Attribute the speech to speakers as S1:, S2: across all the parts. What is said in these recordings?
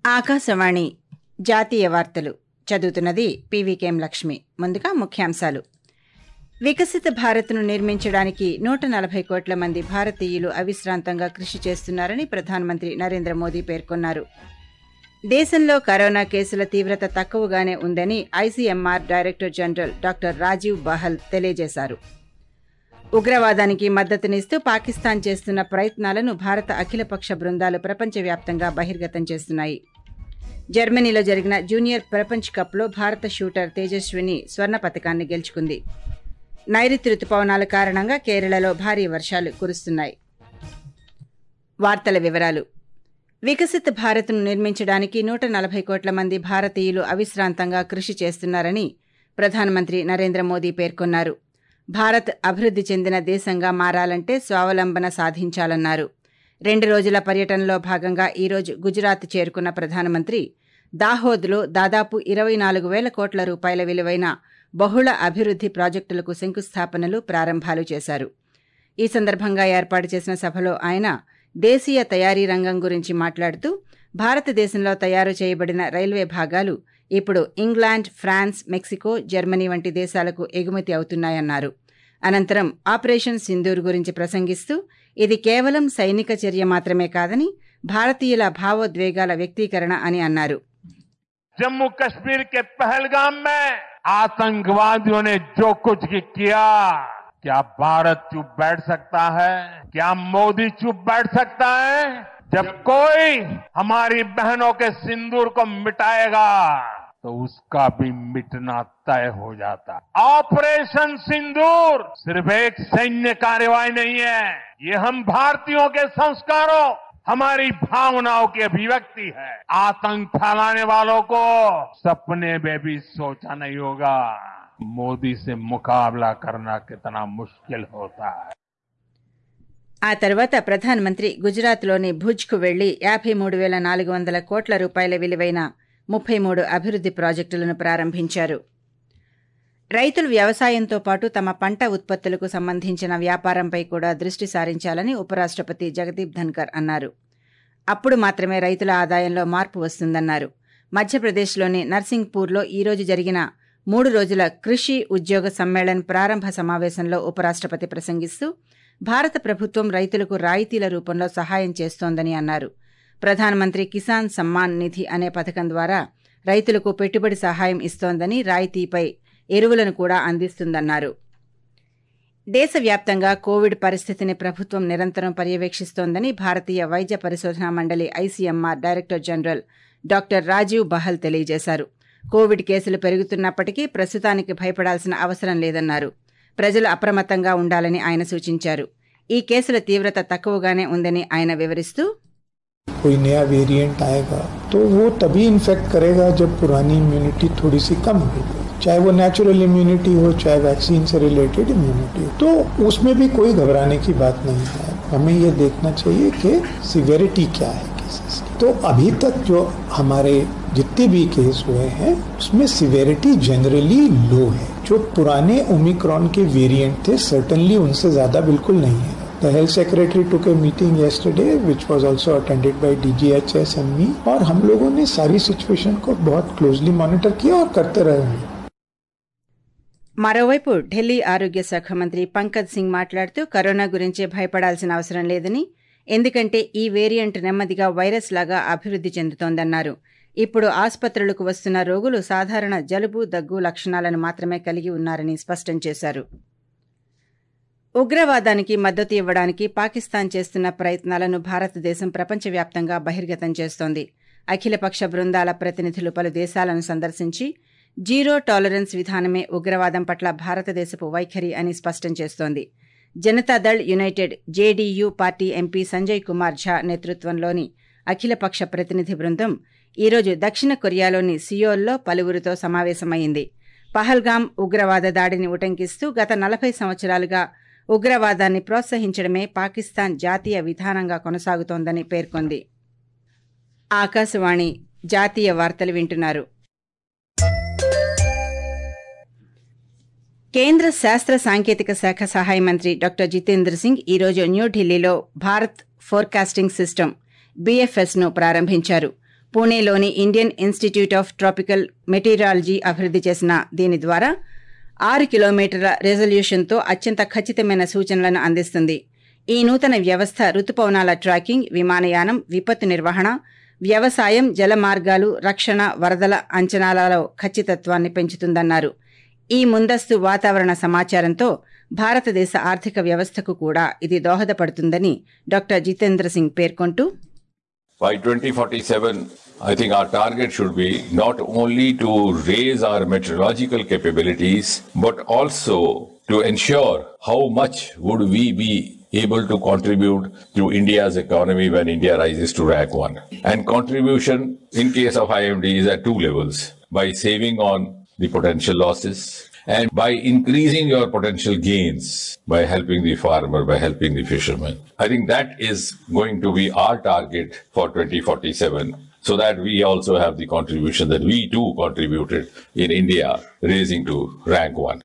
S1: ఆకాశవాణి జాతీయ వార్తలు చదువుతున్నది పీవీకేఎం లక్ష్మి ముందుగా ముఖ్యాంశాలు వికసిత భారత్ను నిర్మించడానికి నూట నలభై కోట్ల మంది భారతీయులు అవిశ్రాంతంగా కృషి చేస్తున్నారని ప్రధానమంత్రి నరేంద్ర మోదీ పేర్కొన్నారు దేశంలో కరోనా కేసుల తీవ్రత తక్కువగానే ఉందని ICMR director general doctor Rajiv Bahal తెలియజేశారు ఉగ్రవాదానికి మద్దతునిస్తూ పాకిస్తాన్ చేస్తున్న ప్రయత్నాలను భారత అఖిలపక్ష బృందాలు ప్రపంచవ్యాప్తంగా బహిర్గతం చేస్తున్నాయి జర్మనీలో జరిగిన జూనియర్ ప్రపంచ్ కప్లో భారత షూటర్ తేజస్విని స్వర్ణ పతకాన్ని గెలుచుకుంది నైరుతి రుతుపవనాల కారణంగా కేరళలో భారీ వర్షాలు కురుస్తున్నాయి వార్తల వివరాలు వికసిత భారత్ను నిర్మించడానికి నూట నలభై కోట్ల మంది భారతీయులు అవిశ్రాంతంగా కృషి చేస్తున్నారని ప్రధానమంత్రి నరేంద్ర మోదీ పేర్కొన్నారు భారత్ అభివృద్ధి చెందిన దేశంగా మారాలంటే స్వావలంబన సాధించాలన్నారు రెండు రోజుల పర్యటనలో భాగంగా ఈరోజు గుజరాత్ చేరుకున్న ప్రధానమంత్రి దాహోద్లో దాదాపు ఇరవై నాలుగు వేల కోట్ల రూపాయల విలువైన బహుళ అభివృద్ధి ప్రాజెక్టులకు శంకుస్థాపనలు ప్రారంభాలు చేశారు ఈ సందర్భంగా ఏర్పాటు చేసిన సభలో ఆయన దేశీయ తయారీ రంగం గురించి మాట్లాడుతూ భారతదేశంలో తయారు చేయబడిన రైల్వే భాగాలు ఇప్పుడు ఇంగ్లాండ్ ఫ్రాన్స్ మెక్సికో జర్మనీ వంటి దేశాలకు ఎగుమతి అవుతున్నాయన్నారు అనంతరం ఆపరేషన్ సింధూర్ గురించి ప్రసంగిస్తూ ఇది కేవలం సైనిక చర్య మాత్రమే కాదని భారతీయుల భావోద్వేగాల వ్యక్తీకరణ అని అన్నారు
S2: जम्मू कश्मीर के पहलगाम में आतंकवादियों ने जो कुछ भी किया क्या भारत चुप बैठ सकता है क्या मोदी चुप बैठ सकता है जब कोई हमारी बहनों के सिंदूर को मिटाएगा तो उसका भी मिटना तय हो जाता ऑपरेशन सिंदूर सिर्फ एक सैन्य कार्यवाही नहीं है ये हम भारतीयों के संस्कारों हमारी भावनाओं की अभिव्यक्ति है आतंक फैलाने वालों को सपने में भी सोचा नहीं होगा मोदी से मुकाबला करना कितना मुश्किल होता है
S1: ఆ తర్వాత ప్రధానమంత్రి గుజరాత్లోని భుజ్కు వెళ్లి యాభై మూడు వేల నాలుగు వందల కోట్ల రూపాయల విలువైన ముప్పై మూడు అభివృద్ధి ప్రాజెక్టులను ప్రారంభించారు రైతులు వ్యవసాయంతో పాటు తమ పంట ఉత్పత్తులకు సంబంధించిన వ్యాపారంపై కూడా దృష్టి సారించాలని ఉపరాష్టపతి జగదీప్ ధన్కర్ అన్నారు అప్పుడు మాత్రమే రైతుల ఆదాయంలో మార్పు వస్తుందన్నారు మధ్యప్రదేశ్లోని నర్సింగ్పూర్లో ఈరోజు జరిగిన మూడు రోజుల కృషి ఉద్యోగ సమ్మేళన్ ప్రారంభ సమావేశంలో ఉపరాష్టపతి ప్రసంగిస్తూ భారత ప్రభుత్వం రైతులకు రాయితీల రూపంలో సహాయం చేస్తోందని అన్నారు ప్రధానమంత్రి కిసాన్ సమ్మాన్ నిధి అనే పథకం ద్వారా రైతులకు పెట్టుబడి సహాయం ఇస్తోందని రాయితీపై ఎరువులను కూడా అందిస్తుందన్నారు దేశవ్యాప్తంగా కోవిడ్ పరిస్థితిని ప్రభుత్వం నిరంతరం పర్యవేక్షిస్తోందని భారతీయ వైద్య పరిశోధనా మండలి ICMR director general doctor Rajiv Bahal తెలియజేశారు కోవిడ్ కేసులు పెరుగుతున్నప్పటికీ ప్రస్తుతానికి భయపడాల్సిన అవసరం లేదన్నారు ప్రజలు అప్రమత్తంగా ఉండాలని ఆయన సూచించారు ఈ కేసుల తీవ్రత తక్కువగానే ఉందని ఆయన వివరిస్తూ
S3: कोई नया वेरिएंट आएगा तो वो तभी इन्फेक्ट करेगा जब पुरानी इम्यूनिटी थोड़ी सी कम होगी चाहे वो नेचुरल इम्यूनिटी हो चाहे वैक्सीन से रिलेटेड इम्यूनिटी हो तो उसमें भी कोई घबराने की बात नहीं है हमें ये देखना चाहिए कि सिवियरिटी क्या है केसेस की तो अभी तक जो हमारे जितने भी केस हुए हैं उसमें सिवियरिटी जनरली लो है जो पुराने ओमिक्रॉन के वेरिएंट थे सर्टनली उनसे ज्यादा बिल्कुल नहीं है The health secretary took a meeting yesterday, which was also attended by DGHS and me, और हम लोगों ने सारी सिचुएशन को बहुत क्लोजली मॉनिटर किया और करते रहे हैं
S1: మరోవైపు ఢిల్లీ ఆరోగ్య శాఖ మంత్రి పంకజ్ సింగ్ మాట్లాడుతూ కరోనా గురించి భయపడాల్సిన అవసరం లేదని ఎందుకంటే ఈ వేరియంట్ నెమ్మదిగా వైరస్ లాగా అభివృద్ధి చెందుతోందన్నారు ఇప్పుడు ఆసుపత్రులకు వస్తున్న రోగులు సాధారణ జలుబు దగ్గు లక్షణాలను మాత్రమే కలిగి ఉన్నారని స్పష్టం చేశారు ఉగ్రవాదానికి మద్దతు ఇవ్వడానికి పాకిస్తాన్ చేస్తున్న ప్రయత్నాలను భారతదేశం ప్రపంచవ్యాప్తంగా బహిర్గతం చేస్తోంది అఖిలపక్ష బృందాల ప్రతినిధులు పలు దేశాలను సందర్శించి జీరో టాలరెన్స్ విధానమే ఉగ్రవాదం పట్ల భారతదేశపు వైఖరి అని స్పష్టం చేస్తోంది Janata Dal United JDU party MP Sanjay Kumar Jha నేతృత్వంలోని అఖిలపక్ష ప్రతినిధి బృందం ఈరోజు దక్షిణ కొరియాలోని సియోల్లో పలువురితో సమావేశమైంది పహల్గామ్ ఉగ్రవాద దాడిని ఉటంకిస్తూ గత నలభై సంవత్సరాలుగా ఉగ్రవాదాన్ని ప్రోత్సహించడమే పాకిస్తాన్ జాతీయ విధానంగా కొనసాగుతోందని పేర్కొంది ఆకాశవాణి జాతీయ వార్తలు వింటున్నారు కేంద్ర శాస్త్ర సాంకేతిక శాఖ సహాయ మంత్రి డాక్టర్ జితేంద్ర సింగ్ ఈరోజు న్యూఢిల్లీలో భారత్ ఫోర్కాస్టింగ్ సిస్టమ్ బీఎఫ్ఎస్ ను ప్రారంభించారు పూణేలోని Indian Institute of Tropical Meteorology అభివృద్ధి చేసిన దీని ద్వారా ఆరు కిలోమీటర్ల రెజల్యూషన్తో అత్యంత ఖచ్చితమైన సూచనలను అందిస్తుంది ఈ నూతన వ్యవస్థ రుతుపవనాల ట్రాకింగ్ విమానయానం విపత్తు నిర్వహణ వ్యవసాయం జల మార్గాలు రక్షణ వరదల అంచనాలలో ఖచ్చితత్వాన్ని పెంచుతుందన్నారు ఈ ముందస్తు వాతావరణ సమాచారంతో భారతదేశ ఆర్థిక వ్యవస్థకు కూడా ఇది దోహదపడుతుందని డాక్టర్ జితేంద్ర సింగ్ పేర్కొంటూ
S4: By 2047, I think our target should be not only to raise our meteorological capabilities, but also to ensure how much would we be able to contribute to India's economy when India rises to rank one. And contribution in case of IMD is at two levels by saving on the potential losses and by increasing your potential gains by helping the farmer, by helping the fisherman. I think that is going to be our target for 2047 so that we also have the contribution that we too contributed in India raising to rank one.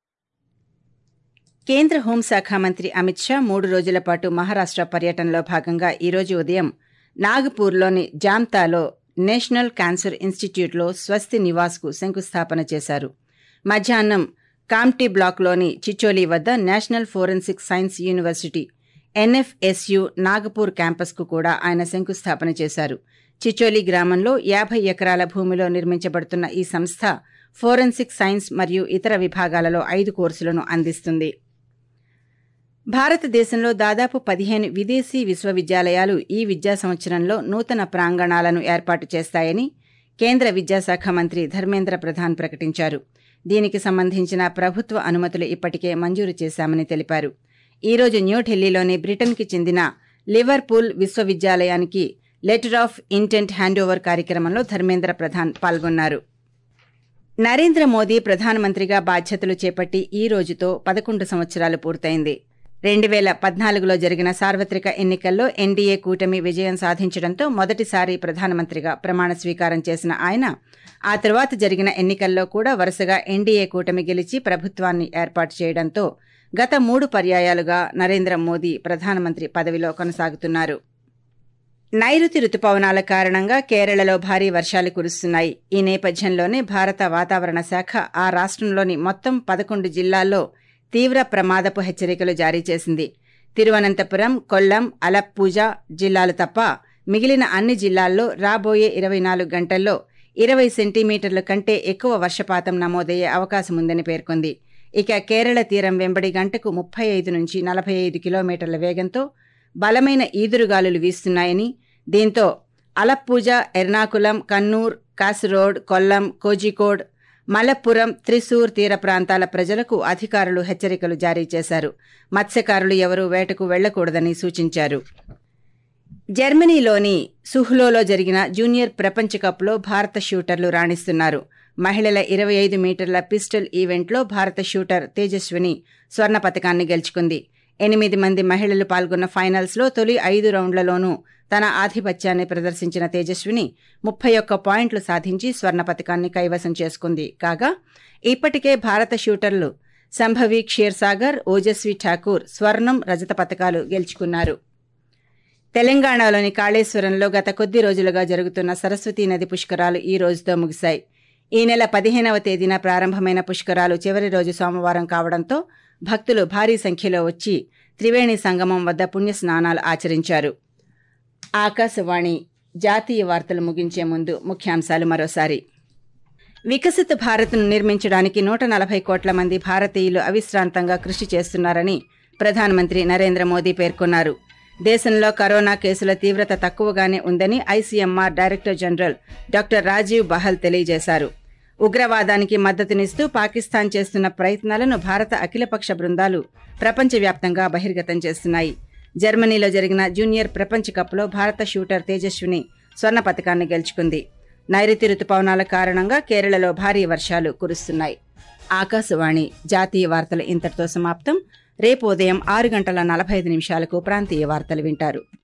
S1: కేంద్ర హోంశాఖ మంత్రి అమిత్ షా మూడు రోజుల పాటు మహారాష్ట్ర పర్యటనలో భాగంగా ఈరోజు ఉదయం నాగపూర్లోని జామ్తాలో నేషనల్ క్యాన్సర్ ఇన్స్టిట్యూట్లో స్వస్తి నివాస్కు శంకుస్థాపన చేశారు మధ్యాహ్నం కామ్టీ బ్లాక్లోని చిచోలి వద్ద National Forensic Science University NFSU Nagpur క్యాంపస్కు కూడా ఆయన శంకుస్థాపన చేశారు చిచోలి గ్రామంలో యాభై ఎకరాల భూమిలో నిర్మించబడుతున్న ఈ సంస్థ ఫోరెన్సిక్ సైన్స్ మరియు ఇతర విభాగాలలో ఐదు కోర్సులను అందిస్తుంది భారతదేశంలో దాదాపు పదిహేను విదేశీ విశ్వవిద్యాలయాలు ఈ విద్యా సంవత్సరంలో నూతన ప్రాంగణాలను ఏర్పాటు చేస్తాయని కేంద్ర విద్యాశాఖ మంత్రి ధర్మేంద్ర ప్రధాన్ ప్రకటించారు దీనికి సంబంధించిన ప్రభుత్వ అనుమతులు ఇప్పటికే మంజూరు చేశామని తెలిపారు ఈ రోజు న్యూఢిల్లీలోని బ్రిటన్కి చెందిన లివర్పూల్ విశ్వవిద్యాలయానికి లెటర్ ఆఫ్ ఇంటెంట్ హ్యాండోవర్ కార్యక్రమంలో ధర్మేంద్ర ప్రధాన్ పాల్గొన్నారు నరేంద్ర మోదీ ప్రధానమంత్రిగా బాధ్యతలు చేపట్టి ఈ రోజుతో పదకొండు సంవత్సరాలు పూర్తయింది రెండు వేల పద్నాలుగులో జరిగిన సార్వత్రిక ఎన్నికల్లో ఎన్డీఏ కూటమి విజయం సాధించడంతో మొదటిసారి ప్రధానమంత్రిగా ప్రమాణ స్వీకారం చేసిన ఆయన ఆ తరువాత జరిగిన ఎన్నికల్లో కూడా వరుసగా ఎన్డీఏ కూటమి గెలిచి ప్రభుత్వాన్ని ఏర్పాటు చేయడంతో గత మూడు పర్యాయాలుగా నరేంద్ర మోదీ ప్రధానమంత్రి పదవిలో కొనసాగుతున్నారు నైరుతి రుతుపవనాల కారణంగా కేరళలో భారీ వర్షాలు కురుస్తున్నాయి ఈ నేపథ్యంలోనే భారత వాతావరణ శాఖ ఆ రాష్ట్రంలోని మొత్తం పదకొండు జిల్లాల్లో తీవ్ర ప్రమాదపు హెచ్చరికలు జారీ చేసింది తిరువనంతపురం కొల్లం అలప్పూజ జిల్లాలు తప్ప మిగిలిన అన్ని జిల్లాల్లో రాబోయే ఇరవై నాలుగు గంటల్లో ఇరవై సెంటీమీటర్ల కంటే ఎక్కువ వర్షపాతం నమోదయ్యే అవకాశముందని పేర్కొంది ఇక కేరళ తీరం వెంబడి గంటకు ముప్పై ఐదు నుంచి నలభై ఐదు కిలోమీటర్ల వేగంతో బలమైన ఈదురుగాలులు వీస్తున్నాయని దీంతో అలప్పూజ ఎర్నాకులం కన్నూర్ కాసరోడ్ కొల్లం కోజికోడ్ మలప్పురం త్రిశూర్ తీర ప్రాంతాల ప్రజలకు అధికారులు హెచ్చరికలు జారీ చేశారు మత్స్యకారులు ఎవరూ వేటకు వెళ్లకూడదని సూచించారు జర్మనీలోని సుహ్లోలో జరిగిన జూనియర్ ప్రపంచ కప్లో భారత షూటర్లు రాణిస్తున్నారు మహిళల ఇరవై ఐదు మీటర్ల పిస్టల్ ఈవెంట్లో భారత షూటర్ తేజస్విని స్వర్ణ పతకాన్ని గెలుచుకుంది ఎనిమిది మంది మహిళలు పాల్గొన్న ఫైనల్స్లో తొలి ఐదు రౌండ్లలోనూ తన ఆధిపత్యాన్ని ప్రదర్శించిన తేజస్విని ముప్పై ఒక్క పాయింట్లు సాధించి స్వర్ణ పతకాన్ని కైవసం చేసుకుంది కాగా ఇప్పటికే భారత షూటర్లు సంభవి క్షీర్సాగర్ ఓజస్వి ఠాకూర్ స్వర్ణం రజత పతకాలు గెలుచుకున్నారు తెలంగాణలోని కాళేశ్వరంలో గత కొద్ది రోజులుగా జరుగుతున్న సరస్వతీ నది పుష్కరాలు ఈ రోజుతో ముగిశాయి ఈ నెల పదిహేనవ తేదీన ప్రారంభమైన పుష్కరాలు చివరి రోజు సోమవారం కావడంతో భక్తులు భారీ సంఖ్యలో వచ్చి త్రివేణి సంగమం వద్ద పుణ్య స్నానాలు ఆచరించారు ఆకాశవాణి జాతీయ వార్తలు ముగించే ముందు ముఖ్యాంశాలు మరోసారి వికసిత భారత్ను నిర్మించడానికి నూట నలభై కోట్ల మంది భారతీయులు అవిశ్రాంతంగా కృషి చేస్తున్నారని ప్రధానమంత్రి నరేంద్ర మోదీ పేర్కొన్నారు దేశంలో కరోనా కేసుల తీవ్రత తక్కువగానే ఉందని ICMR director general doctor Rajiv Bahal తెలియజేశారు ఉగ్రవాదానికి మద్దతునిస్తూ పాకిస్తాన్ చేస్తున్న ప్రయత్నాలను భారత అఖిలపక్ష బృందాలు ప్రపంచవ్యాప్తంగా బహిర్గతం చేస్తున్నాయి జర్మనీలో జరిగిన జూనియర్ ప్రపంచ కప్లో భారత షూటర్ తేజస్విని స్వర్ణ పతకాన్ని గెలుచుకుంది నైరుతి రుతుపవనాల కారణంగా కేరళలో భారీ వర్షాలు కురుస్తున్నాయి ఆకాశవాణి జాతీయ వార్తలు ఇంతటితో సమాప్తం రేపు ఉదయం ఆరు గంటల నలభై ఐదు నిమిషాలకు ప్రాంతీయ వార్తలు వింటారు